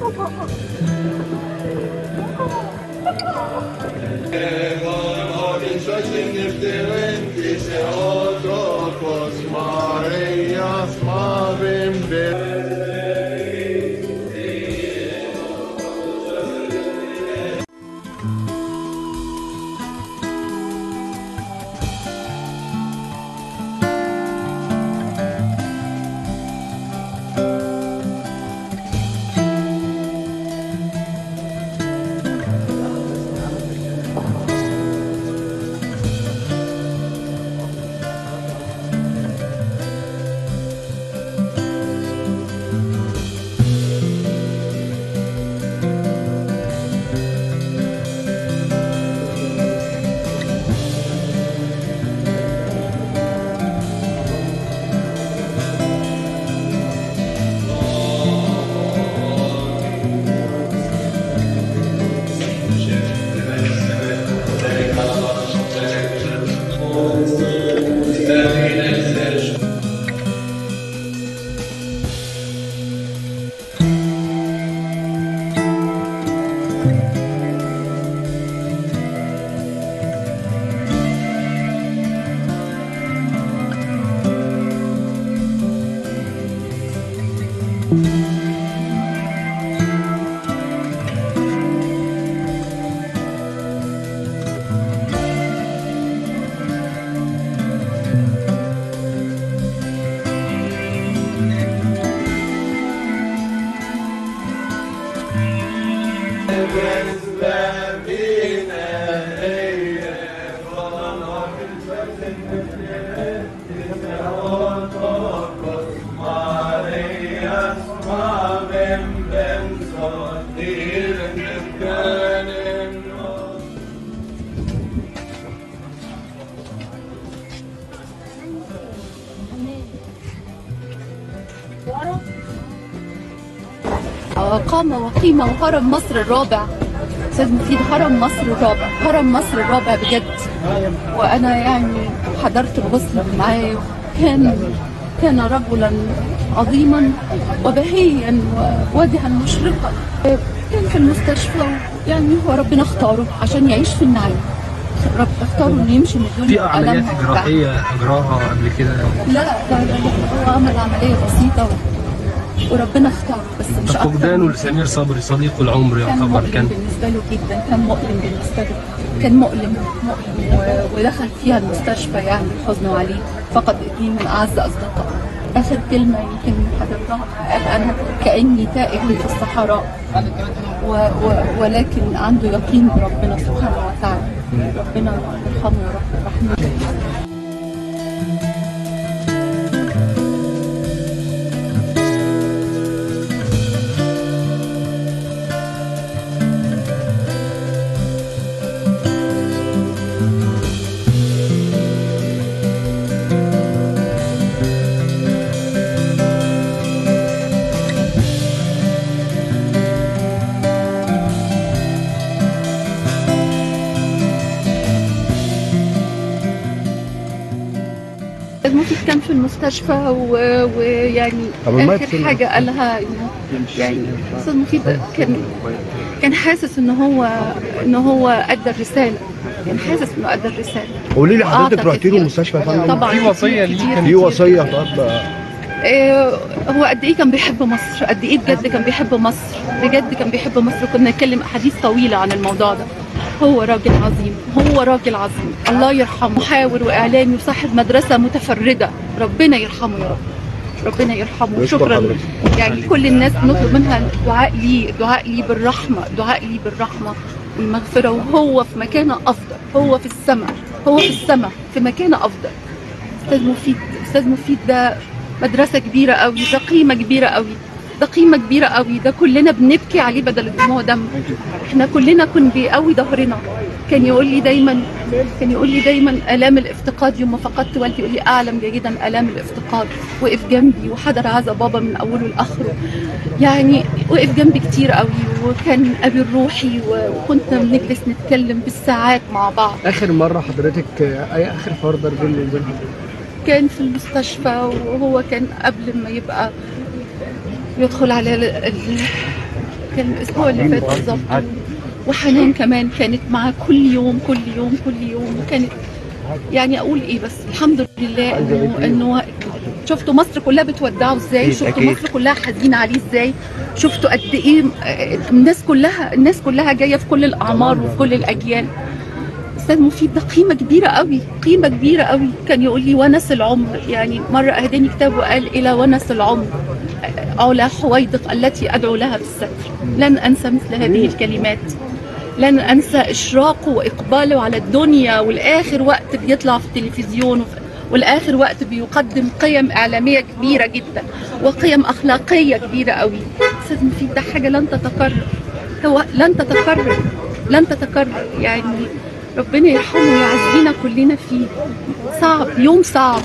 قامة وقيمة وهرم مصر الرابع أستاذ مفيد هرم مصر الرابع هرم مصر الرابع بجد وأنا يعني حضرت الغسل معاه كان كان رجلا عظيما وبهيا ووجها مشرقا كان في المستشفى يعني هو ربنا اختاره عشان يعيش في النعيم رب اختاره انه يمشي من في الدنيا عمليات بألمها وبتاعها. جراحيه اجراها قبل كده لا لا لا لا هو عمل عملية بسيطة و- وربنا اختاره بس مش أكتر فقدانه من لسمير صبري صديق العمر كان يعتبر مؤلم كان بالنسبة له جدا كان مؤلم بالنسبة له كان مؤلم مؤلم و- ودخل فيها المستشفى يعني الحزن عليه فقد اثنين من أعز أصدقائه آخر كلمة يمكن حضرتها قال أنا كأني تائه في الصحراء و و ولكن عنده يقين بربنا سبحانه وتعالى ربنا يرحمه يا رب رحمته المفيد كان في المستشفى و- ويعني طب المايك اخر فين؟ حاجه قالها إنه يعني استاذ مفيد كان كان حاسس ان هو ان هو ادى الرساله كان حاسس انه ادى الرساله قولي لي حضرتك أعتقد رحتي له يعني. المستشفى يا فندم طبعا في وصية كتير- ليه كتير- كان في كتير. وصيه طب آه، هو قد ايه كان بيحب مصر قد ايه بجد كان بيحب مصر بجد كان بيحب مصر كنا نتكلم احاديث طويله عن الموضوع ده هو راجل عظيم هو راجل عظيم الله يرحمه محاور واعلامي وصاحب مدرسه متفرده ربنا يرحمه يا رب ربنا يرحمه يشكر شكرا حضرتك. يعني كل الناس بنطلب منها دعاء لي دعاء لي بالرحمه دعاء لي بالرحمه والمغفره وهو في مكانه افضل هو في السماء هو في السماء في مكانه افضل استاذ مفيد استاذ مفيد ده مدرسه كبيره قوي ده قيمه كبيره قوي ده قيمه كبيره قوي ده كلنا بنبكي عليه بدل الدموع دم احنا كلنا كن بيقوي ظهرنا كان يقول لي دايما كان يقول لي دايما الام الافتقاد يوم ما فقدت والدي يقول لي اعلم جيدا الام الافتقاد وقف جنبي وحضر عزا بابا من اوله لاخره يعني وقف جنبي كتير قوي وكان ابي الروحي و- وكنت بنجلس نتكلم بالساعات مع بعض اخر مره حضرتك آه، اي اخر حوار دار بينه وبين حضرتك كان في المستشفى وهو كان قبل ما يبقى يدخل على ال- ال- كان الاسبوع اللي فات بالظبط وحنان كمان كانت معاه كل يوم كل يوم كل يوم وكانت يعني اقول ايه بس الحمد لله انه انه شفتوا مصر كلها بتودعه ازاي أكيد، شفتوا أكيد. مصر كلها حزينه عليه ازاي شفتوا قد ايه آه، الناس كلها الناس كلها جايه في كل الاعمار وفي كل الاجيال استاذ مفيد ده قيمه كبيره قوي قيمه كبيره قوي كان يقول لي ونس العمر يعني مره اهداني كتاب وقال الى ونس العمر علا حويدق التي ادعو لها بالستر لن انسى مثل هذه الكلمات لن انسى اشراقه واقباله على الدنيا والاخر وقت بيطلع في التلفزيون وف- والاخر وقت بيقدم قيم اعلاميه كبيره جدا وقيم اخلاقيه كبيره قوي استاذ مفيد ده حاجه لن تتكرر هو لن تتكرر لن تتكرر يعني ربنا يرحمه ويعزينا كلنا فيه صعب يوم صعب